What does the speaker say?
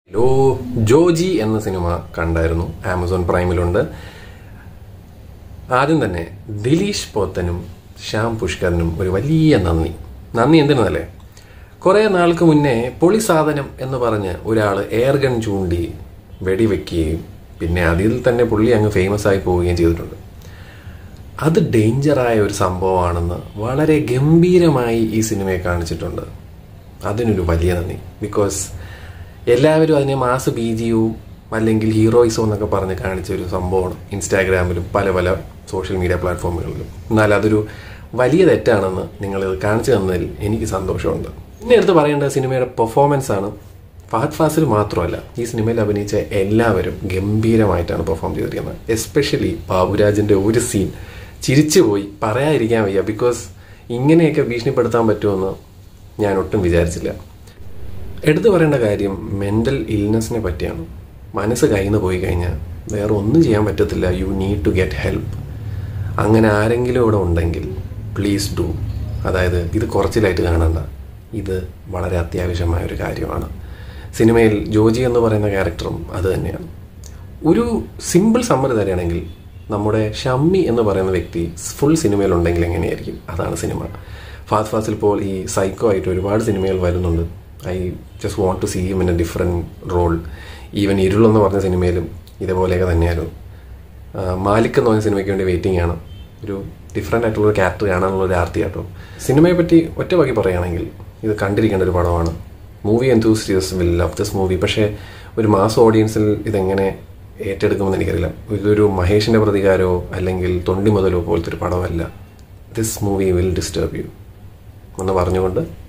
hello Joji എന്ന cinema കണ്ടായിരുന്നു Amazon പ്രൈമിലുണ്ട് ആദ്യം തന്നെ ദിലീഷ് പോത്തനും ശ്യാം പുഷ്കറിനും ഒരു വലിയ നന്ദി നന്ദി എന്തിനല്ലേ കുറേ നാൾക്ക് മുന്നേ പൊളി സാധനം എന്ന് പറഞ്ഞ് ഒരാൾ എയർ ഗൺ ചൂണ്ടി വെടിവെക്കുകയും പിന്നെ അതിൽ തന്നെ പുള്ളി അങ്ങ് ഫേമസ് ആയി പോവുകയും ചെയ്തിട്ടുണ്ട് അത് ഡേഞ്ചറായ ഒരു സംഭവമാണെന്ന് വളരെ ഗംഭീരമായി ഈ സിനിമയെ കാണിച്ചിട്ടുണ്ട് അതിനൊരു വലിയ നന്ദി ബിക്കോസ് എല്ലാവരും അതിനെ മാസ് ബീജിയവും അല്ലെങ്കിൽ ഹീറോയിസോ എന്നൊക്കെ പറഞ്ഞ് കാണിച്ച ഒരു സംഭവമാണ് ഇൻസ്റ്റാഗ്രാമിലും പല പല സോഷ്യൽ മീഡിയ പ്ലാറ്റ്ഫോമുകളിലും എന്നാൽ അതൊരു വലിയ തെറ്റാണെന്ന് നിങ്ങളിത് കാണിച്ചു തന്നതിൽ എനിക്ക് സന്തോഷമുണ്ട് പിന്നെ എടുത്ത് പറയേണ്ട സിനിമയുടെ പെർഫോമൻസ് ആണ് ഫഹദ് ഫാസിൽ മാത്രമല്ല ഈ സിനിമയിൽ അഭിനയിച്ച എല്ലാവരും ഗംഭീരമായിട്ടാണ് പെർഫോം ചെയ്തിരിക്കുന്നത് എസ്പെഷ്യലി ബാബുരാജിന്റെ ഒരു സീൻ ചിരിച്ചുപോയി പറയാതിരിക്കാൻ വയ്യ ബിക്കോസ് ഇങ്ങനെയൊക്കെ ഭീഷണിപ്പെടുത്താൻ പറ്റുമെന്ന് ഞാൻ ഒട്ടും വിചാരിച്ചില്ല എടുത്തു പറയേണ്ട കാര്യം മെന്റൽ ഇൽനെസ്സിനെ പറ്റിയാണ് മനസ്സ് കയ്യിൽ നിന്ന് പോയി കഴിഞ്ഞാൽ വേറെ ഒന്നും ചെയ്യാൻ പറ്റത്തില്ല you need to get help അങ്ങനെ ആരെങ്കിലും ഇവിടെ ഉണ്ടെങ്കിൽ പ്ലീസ് ഡു അതായത് ഇത് കുറച്ചിലായിട്ട് കാണണ്ട ഇത് വളരെ അത്യാവശ്യമായ ഒരു കാര്യമാണ് സിനിമയിൽ ജോജി എന്ന് പറയുന്ന ക്യാരക്ടറും അത് തന്നെയാണ് ഒരു സിമ്പിൾ സമ്മറി തരികയാണെങ്കിൽ നമ്മുടെ ഷമ്മി എന്ന് പറയുന്ന വ്യക്തി ഫുൾ സിനിമയിൽ ഉണ്ടെങ്കിൽ എങ്ങനെയായിരിക്കും അതാണ് സിനിമ ഫാസ്റ്റ് ഫാസ്റ്റിൽ ഇപ്പോൾ ഈ സൈക്കോ ആയിട്ട് ഒരുപാട് സിനിമകൾ വരുന്നുണ്ട് I just want to see him in a different role even Irul എന്ന് പറഞ്ഞ സിനിമയിലും ഇതേപോലെയൊക്കെ തന്നെയായിരുന്നു ആ, മാലിക് എന്ന് പറഞ്ഞ സിനിമയ്ക്ക് വേണ്ടി വെയിറ്റിംഗ് ആണ് ഒരു ഡിഫറെൻ്റ് ആയിട്ടുള്ള ഒരു ക്യാരക്ടർ കാണാനുള്ള ഒരു ആർത്തി കേട്ടോ സിനിമയെ പറ്റി ഒറ്റ ബാക്കി പറയുകയാണെങ്കിൽ ഇത് കണ്ടിരിക്കേണ്ട ഒരു പടമാണ് movie enthusiasts will love this movie പക്ഷേ ഒരു മാസ് ഓഡിയൻസിൽ ഇതെങ്ങനെ ഏറ്റെടുക്കുമെന്ന് എനിക്കറിയില്ല ഇതൊരു മഹേഷിന്റെ പ്രതികാരമോ അല്ലെങ്കിൽ തൊണ്ടി മുതലോ പോലത്തെ ഒരു പടമല്ല this movie will disturb you എന്ന് പറഞ്ഞുകൊണ്ട്